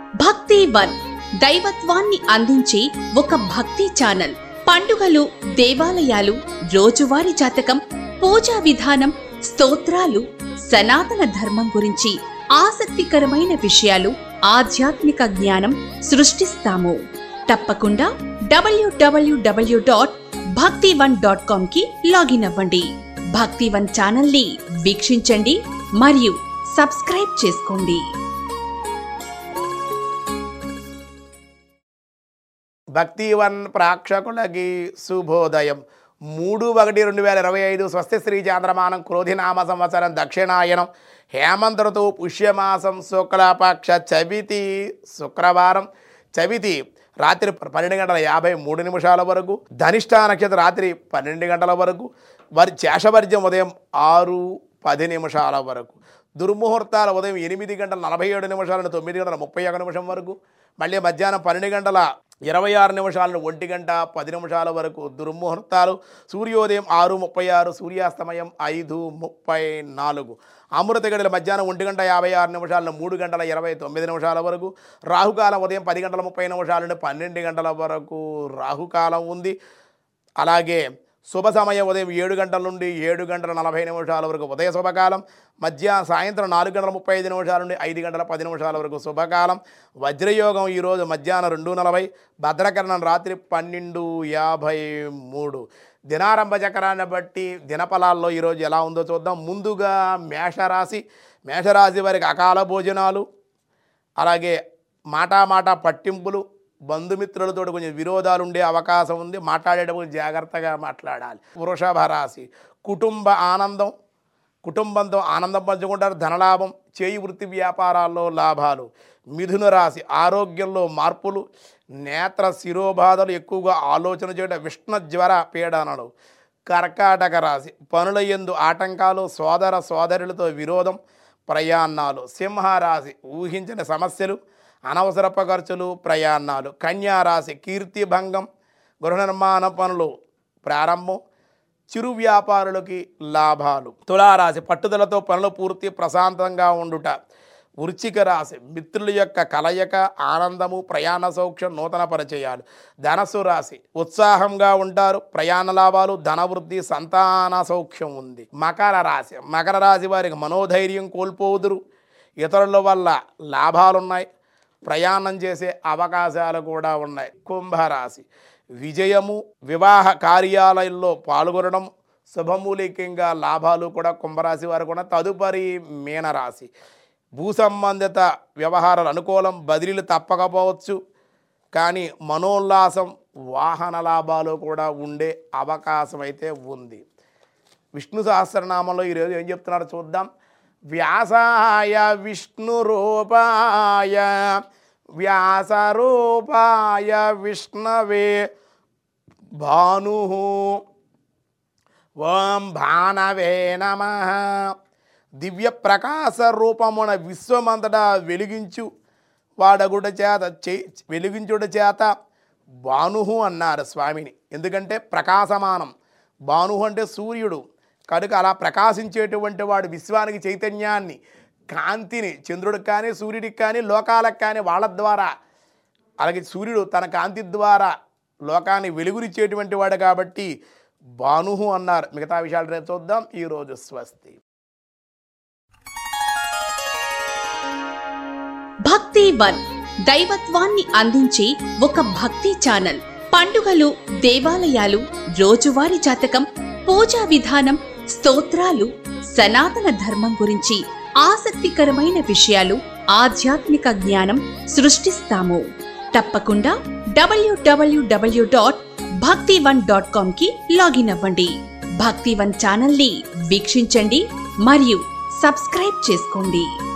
భక్తి వన్ దైవత్వాన్ని అందించే ఒక భక్తి ఛానల్ పండుగలు దేవాలయాలు రోజువారీ జాతకం పూజా విధానం స్తోత్రాలు సనాతన ధర్మం గురించి ఆసక్తికరమైన విషయాలు ఆధ్యాత్మిక జ్ఞానం సృష్టిస్తాము తప్పకుండా W W W dot Bhakti one dot com కి లాగిన్ అవ్వండి భక్తి వన్ ఛానల్ ని వీక్షించండి మరియు సబ్స్క్రైబ్ చేసుకోండి భక్తివన్ ప్రేక్షకులకి శుభోదయం మూడు ఒకటి రెండు వేల ఇరవై ఐదు స్వస్తి శ్రీ చాంద్రమానం క్రోధినామ సంవత్సరం దక్షిణాయనం హేమంత ఋతువు పుష్యమాసం శుక్లపక్ష చవితి శుక్రవారం చవితి రాత్రి పన్నెండు గంటల యాభై మూడు నిమిషాల వరకు ధనిష్ట నక్షత్రం రాత్రి పన్నెండు గంటల వరకు వారి శేషవర్జ్యం ఉదయం ఆరు పది నిమిషాల వరకు దుర్ముహూర్తాలు ఉదయం ఎనిమిది గంటల నలభై ఏడు నిమిషాల నుండి తొమ్మిది గంటల ముప్పై ఒక నిమిషం వరకు మళ్ళీ మధ్యాహ్నం పన్నెండు గంటల ఇరవై ఆరు నిమిషాల నుండి ఒంటి గంట పది నిమిషాల వరకు దుర్ముహూర్తాలు సూర్యోదయం ఆరు ముప్పై ఆరు సూర్యాస్తమయం ఐదు ముప్పై నాలుగు అమృత గడిల మధ్యాహ్నం ఒంటి గంట యాభై ఆరు నిమిషాల నుండి మూడు గంటల ఇరవై తొమ్మిది నిమిషాల వరకు రాహుకాలం ఉదయం పది గంటల ముప్పై నిమిషాల నుండి పన్నెండు గంటల వరకు రాహుకాలం ఉంది అలాగే శుభ సమయం ఉదయం ఏడు గంటల నుండి ఏడు గంటల నలభై నిమిషాల వరకు ఉదయ శుభకాలం మధ్య సాయంత్రం నాలుగు గంటల ముప్పై ఐదు నిమిషాల నుండి ఐదు గంటల పది నిమిషాల వరకు శుభకాలం వజ్రయోగం ఈరోజు మధ్యాహ్నం రెండు నలభై భద్రకరణం రాత్రి పన్నెండు యాభై మూడు దినారంభ చక్రాన్ని బట్టి దినఫలాల్లో ఈరోజు ఎలా ఉందో చూద్దాం ముందుగా మేషరాశి మేషరాశి వారికి అకాల భోజనాలు అలాగే మాటా మాట పట్టింపులు బంధుమిత్రులతో కొంచెం విరోధాలు ఉండే అవకాశం ఉంది మాట్లాడేటప్పుడు జాగ్రత్తగా మాట్లాడాలి వృషభ రాశి కుటుంబ ఆనందం కుటుంబంతో ఆనందం పంచుకుంటారు ధనలాభం చేయి వృత్తి వ్యాపారాల్లో లాభాలు మిథున రాశి ఆరోగ్యంలో మార్పులు నేత్ర శిరోబాధలు ఎక్కువగా ఆలోచన చేయడం విష్ణు జ్వర పీడనలు కర్కాటక రాశి పనుల యందు ఆటంకాలు సోదర సోదరులతో విరోధం ప్రయాణాలు సింహరాశి ఊహించని సమస్యలు అనవసరపు ఖర్చులు ప్రయాణాలు కన్యారాశి కీర్తిభంగం గృహ నిర్మాణ పనులు ప్రారంభం చిరు వ్యాపారులకి లాభాలు తులారాశి పట్టుదలతో పనులు పూర్తి ప్రశాంతంగా ఉండుట వృచ్చిక రాశి మిత్రుల యొక్క కలయిక ఆనందము ప్రయాణ సౌఖ్యం నూతన పరిచయాలు ధనస్సు రాశి ఉత్సాహంగా ఉంటారు ప్రయాణ లాభాలు ధనవృద్ధి సంతాన సౌఖ్యం ఉంది మకర రాశి మకర రాశి వారికి మనోధైర్యం కోల్పోదురు ఇతరుల వల్ల లాభాలున్నాయి ప్రయాణం చేసే అవకాశాలు కూడా ఉన్నాయి కుంభరాశి విజయము వివాహ కార్యాలయంలో పాల్గొనడం శుభమూలికంగా లాభాలు కూడా కుంభరాశి వారు కూడా తదుపరి మీనరాశి భూ సంబంధిత వ్యవహారాలు అనుకూలం బదిలీలు తప్పకపోవచ్చు కానీ మనోల్లాసం వాహన లాభాలు కూడా ఉండే అవకాశం అయితే ఉంది విష్ణు సహస్రనామంలో ఈరోజు ఏం చెప్తున్నారో చూద్దాం వ్యాసాయ విష్ణు రూపాయ వ్యాస రూపాయ విష్ణవే భాను ఓం భానవే నమ దివ్య ప్రకాశ రూపమున విశ్వమంతటా వెలిగించు వాడగుట చేత చే వెలిగించుట చేత భానుహు అన్నారు స్వామిని ఎందుకంటే ప్రకాశమానం భానుహు అంటే సూర్యుడు కనుక అలా ప్రకాశించేటువంటి వాడు విశ్వానికి చైతన్యాన్ని కాంతిని చంద్రుడికి కానీ సూర్యుడికి కానీ లోకాలకు కానీ వాళ్ళ ద్వారా అలాగే సూర్యుడు తన కాంతి ద్వారా లోకాన్ని వెలుగునిచ్చేటువంటి వాడు కాబట్టి భానుహు అన్నారు మిగతా విషయాలు రేపు చూద్దాం ఈరోజు స్వస్తి భక్తి వన్ దైవత్వాన్ని అందించే ఒక భక్తి ఛానల్ పండుగలు దేవాలయాలు రోజువారీ జాతకం పూజా విధానం స్తోత్రాలు సనాతన ధర్మం గురించి ఆసక్తికరమైన విషయాలు ఆధ్యాత్మిక జ్ఞానం సృష్టిస్తాము తప్పకుండా W W W dot Bhakti one dot com కి లాగిన్ అవ్వండి భక్తి వన్ ఛానల్ ని వీక్షించండి మరియు సబ్స్క్రైబ్ చేసుకోండి